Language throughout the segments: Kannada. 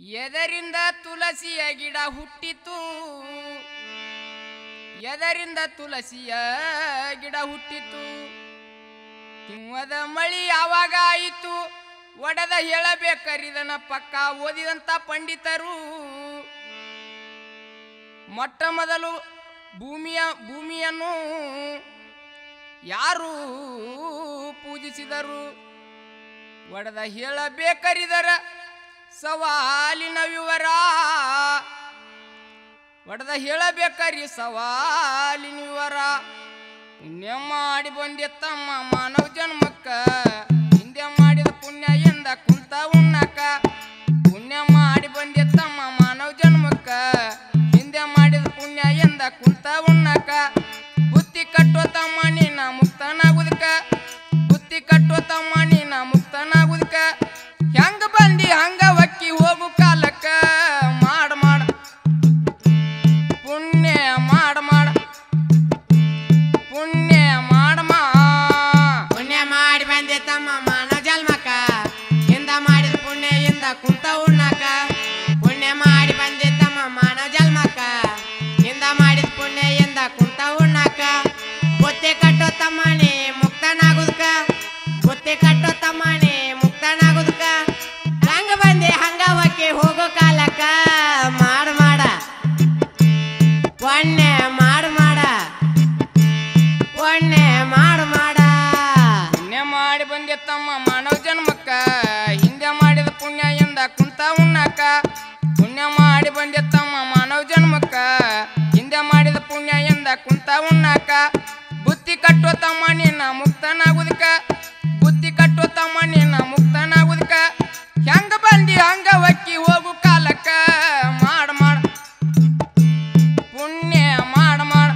ಎದರಿಂದ ತುಳಸಿಯ ಗಿಡ ಹುಟ್ಟಿತು ಎದರಿಂದ ತುಳಸಿಯ ಗಿಡ ಹುಟ್ಟಿತು ಹಿಮದ ಮಳಿ ಯಾವಾಗ ಆಯಿತು ಒಡೆದ ಹೇಳಬೇಕರಿದನ ಪಕ್ಕ ಓದಿದಂತ ಪಂಡಿತರು ಮೊಟ್ಟ ಮೊದಲು ಭೂಮಿಯ ಭೂಮಿಯನ್ನು ಯಾರು ಪೂಜಿಸಿದರು ಒಡೆದ ಹೇಳಬೇಕರಿದರ ಸವಾಲಿನ ವಿವರ ಒಡೆದ ಹೇಳಬೇಕರಿ ಸವಾಲಿನ ವಿವರ ಪುಣ್ಯ ಮಾಡಿ ಬಂದೆ ತಮ್ಮ ಮಾನವ ಜನ್ಮಕ್ಕ ಹಿಂದೆ ಮಾಡಿದ ಪುಣ್ಯ ಎಂದ ಕುಂತ ಉಣ್ಣಕ ಪುಣ್ಯ ಮಾಡಿ ಬಂದೆ ತಮ್ಮ ಮಾನವ ಜನ್ಮಕ್ಕ ಹಿಂದೆ ಮಾಡಿದ ಪುಣ್ಯ ಎಂದ ಕುಂತ ಉಣ್ಣಕ ಬುತ್ತಿ ಕಟ್ಟೋ ತಮ್ಮ ನೀನ ಮುಕ್ತನಾಗುದಕ್ಕ ಬುತ್ತಿ ಕಟ್ಟೋ ತಮ್ಮ ನೀನ ಮುಕ್ತನಾಗುದಕ್ಕ ಹೆಂಗ ಬಂದಿ ಹಂಗ ಒಕ್ಕಿ ಹೋಗು ಕಾಲಕ್ಕ ಮಾಡ ಮಾಡ ಪುಣ್ಯ ಮಾಡ ಮಾಡ ಪುಣ್ಯ ಮಾಡ ಮಾ ಪುಣ್ಯ ಮಾಡಿ ಬಂದೆ ತಮ್ಮ ಮಾನವ ಜನ್ಮಕ್ಕ ಹಿಂದ ಮಾಡಿದ ಪುಣ್ಯ ಹಿಂದ ಕುಂತ ಉಣ್ಣಕ ಪುಣ್ಯ ಮಾಡಿ ಬಂದೆ ತಮ್ಮ ಮಾನವ ಜನ್ಮಕ್ಕ ಹಿಂದ ಮಾಡಿದ ಪುಣ್ಯ ಹಿಂದ ಕುಂತ ಉಣ್ಣಕ ಬುತ್ತಿ ಕಟ್ಟೋ ತಮ್ಮನೆ ಮುಕ್ತನಾಗುದಕ ಬುತ್ತಿ ಕಟ್ಟೋ ತಮ್ಮನೆ ಮುಕ್ತನಾಗುದಕ ಹಂಗ ಬಂದೆ ಹಂಗ ಒಕ್ಕಿ ಹೋಗೋ ಕಾಲಕ್ಕ ಮಾಡ ಮಾಡ ಪುಣ್ಯ ಮಾಡ ಮಾಡ ಪುಣ್ಯ ಮಾಡ ಮಾಡ ಪುಣ್ಯ ಮಾಡಿ ಬಂದೆ ತಮ್ಮ ಮಾನವ ಜನ್ಮಕ್ಕ ಹಿಂದೆ ಮಾಡಿದ ಪುಣ್ಯ ಎಂದ ಕುಂತ ಉಣ್ಣಕ ಪುಣ್ಯ ಮಾಡಿ ಬಂದೆ ತಮ್ಮ ಮಾನವ ಜನ್ಮಕ್ಕ ಹಿಂದೆ ಮಾಡಿದ ಪುಣ್ಯ ಎಂದ ಕುಂತ ಉಣ್ಣಕ ಬುತ್ತಿ ಕಟ್ಟೋ ತಮ್ಮ ನಿನ್ನ ಮುಕ್ತನಾಗುದಕ್ಕ ಬುತ್ತಿ ಕಟ್ಟೋ ತಮ್ಮ ನಿನ್ನ ಮುಕ್ತನಾಗುದಕ್ಕ ಹೆಂಗ ಬಂದಿ ಹಂಗ ಒಕ್ಕಿ ಹೋಗು ಕಾಲಕ್ಕ ಮಾಡ ಮಾಡ ಪುಣ್ಯ ಮಾಡ ಮಾಡ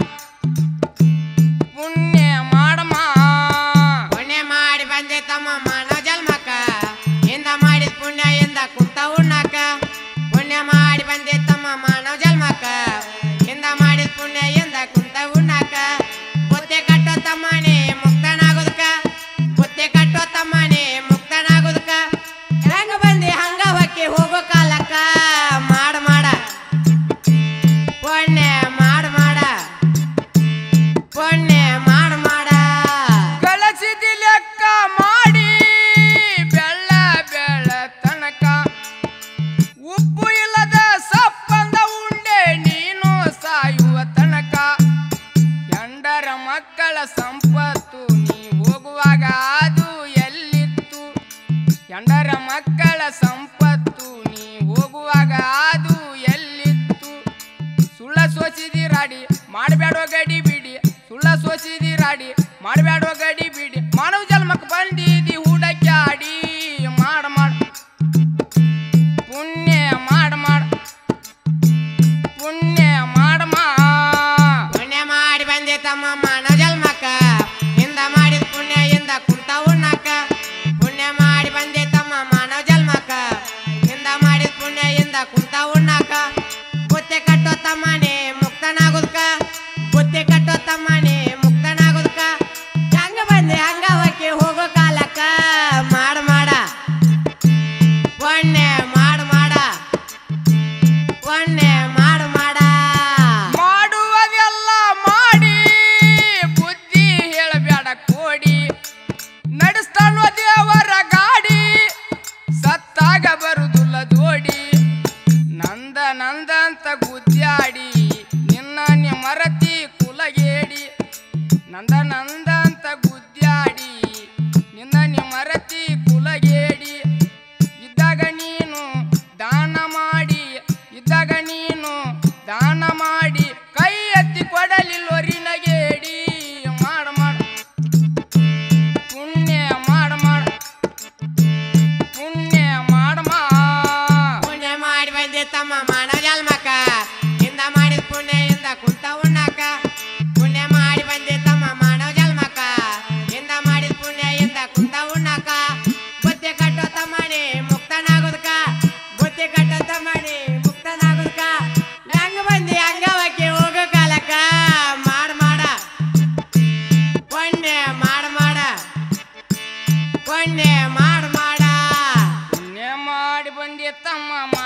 ಪುಣ್ಯ ಮಾಡ ಮಾ ಪುಣ್ಯ ಮಾಡಿ ಬಂದೆ ತಮ್ಮ ಮಾನವ ಜನ್ಮಕ್ಕ ಹಿಂದ ಮಾಡಿದ ಪುಣ್ಯ ಹಿಂದ ಕುಂತ ಉಣ್ಣಕ ಪುಣ್ಯ ಮಾಡಿ ಬಂದೆ ತಮ್ಮ ಮಾನವ ಜನ್ಮಕ್ಕ ಹಿಂದ ಮಾಡಿದ ಪುಣ್ಯ ಹಿಂದ ಕುಂತ ಉಣ್ಣಕ ಬುತ್ತಿ ಕಟ್ಟೋ ತಮ್ಮನೆ ಮುಕ್ತನಾಗೋದಕ್ಕ ಬುತ್ತಿ ಕಟ್ಟೋ ತಮ್ಮನೆ ಮುಕ್ತನಾಗೋದಕ್ಕ ಹೆಂಗ ಬಂದೆ ಹಂಗ ಹೊಕ್ಕಿ ಹೋಗೋ ಕಾಲಕ್ಕ ಮಾಡ ಮಾಡ ಪುಣ್ಯ ಮಾಡ ಮಾಡ ಪುಣ್ಯ ಮಾಡ ಮಾಡ ಕಳಸಿದಿ ಲೆಕ್ಕ ಮಾಡಿ ಬೆಳ್ಳ ಬೆಳ್ಳ ತನಕ ಉಪ್ಪು ಇಲ್ಲದ ಸಪ್ಪಂದ ಉಂಡೆ ನೀನು ಸಾಯುವ ತನಕ ಎಂಡರ ಮಕ್ಕಳ ಸಂಪತ್ತು ನೀ ಹೋಗುವಾಗ ಅದು ಎಲ್ಲಿತ್ತು ಎಂಡರ ಮಕ್ಕಳ ಸಂಪತ್ತು ನೀ ಹೋಗುವಾಗ ಅದು ಎಲ್ಲಿತ್ತು ಸುಳ್ಳ ಸೋಸಿದಿ ರಾಡಿ ಮಾಡಬೇಡೋ ಗಡಿ ಬಿಡಿ ಸುಳ್ಳ ಸೋಸಿದಿ ರಾಡಿ ಮಾಡಬೇಡೋ ಗಡಿ ಬಿಡಿ ಮಾನವ ಜನ್ಮಕ್ಕೆ ಬಂದಿದಿ ಹೂಡಕ್ಕಾಡಿ ಮಾಡ ಮಾಡ ಪುಣ್ಯ ಮಾಡ ಮಾಡ ಪುಣ್ಯ ಮಾಡ ಮಾ ಪುಣ್ಯ ಮಾಡಿ ಬಂದೆ ತಮ್ಮ ಮಾನವ ಜನ್ಮಕ್ಕ ಹಿಂದ ಮಾಡಿದ ಪುಣ್ಯ ಹಿಂದ ಕುಂತ ಉಣ್ಣಕ ಪುಣ್ಯ ಮಾಡಿ ಬಂದೆ ತಮ್ಮ ಮಾನವ ಜನ್ಮಕ್ಕ ಹಿಂದ ಮಾಡಿದ ಪುಣ್ಯ ಹಿಂದ ಕುಂತ ಉಣ್ಣಕ ಬುತ್ತಿ ಕಟ್ಟೋ ತಮ್ಮನೆ ಮುಕ್ತನಾಗುದಕ್ಕ ಬುತ್ತಿ ಕಟ್ಟೋ ತಮ್ಮನೆ ಮುಕ್ತನಾಗುದಕ್ಕ ಹಂಗ ಬಂದೆ ಹಂಗ ಹೊಕ್ಕಿ ಹೋಗೋ ಕಾಲಕ್ಕ ಮಾಡ ಮಾಡ ಪುಣ್ಯ ಮಾಡ ಮಾಡ ಪುಣ್ಯ ಮಾಡ ಮಾಡ ಮಾಡುವುದೆಲ್ಲ ಮಾಡಿ ಬುದ್ಧಿ ಹೇಳಬೇಡ ಕೋಡಿ ನಡೆಸ್ತಾನೋ ದೇವರ ಗಾಡಿ ಸತ್ತಾಗ ಬರುದಿಲ್ಲ ಜೋಡಿ ನಂದ ನಂದ ಅಂತ ಗುದ್ದಾಡಿ ನಿನ್ನ ನಿ ಮರತಿ ಕುಲಗೇಡಿ ನಂದ ನಂದ ಅಂತ ಗುದ್ದಾಡಿ ನಿನ್ನ ನಿ ಮರತಿ ಕುಲಗೇಡಿ ಇದ್ದಾಗ ನೀನು ದಾನ ಮಾಡಿ ಇದ್ದಾಗ ನೀನು ದಾನ ಮಾಡಿ ಕೈ ಎತ್ತಿ ಕೊಡಲಿಲ್ಲೊರಿನಗೇಡಿ ಮಾಡ ಮಾಡ ಪುಣ್ಯ ಮಾಡ ಮಾಡ ಪುಣ್ಯ ಮಾಡ ಮಾ ಪುಣ್ಯ ಮಾಡಿ ಬಂದೆ ತಮ್ಮ ಮಾನವ ಜನ್ಮಕ್ಕ ಹಿಂದ ಮಾಡಿದ ಪುಣ್ಯ ಹಿಂದ ಕುಂತ ಉಣ್ಣಕ ಪುಣ್ಯ ಮಾಡಿ ಬಂದೆ ತಮ್ಮ ಮಾನವ ಜನ್ಮಕ್ಕ ಹಿಂದ ಮಾಡಿದ ಪುಣ್ಯ ಹಿಂದ ಕುಂತ ಉಣ್ಣಕ ಬುತ್ತಿ ಕಟ್ಟೋ ತಮ್ಮನೆ ಮುಕ್ತನಾಗೋದಕ್ಕ ಬುತ್ತಿ ಕಟ್ಟೋ ತಮ್ಮನೆ ಮುಕ್ತನಾಗೋದಕ್ಕ ಹೆಂಗ ಬಂದಿ ಹಂಗವಕ್ಕೆ ಹೋಗೋ ಕಾಲಕ್ಕ ಮಾಡ ಮಾಡ ಪುಣ್ಯ ಮಾಡ ಮಾಡ ಪುಣ್ಯ ಮಾಡ ಮಾಡ ಪುಣ್ಯ ಮಾಡಿ ಬಂದೆ ತಮ್ಮ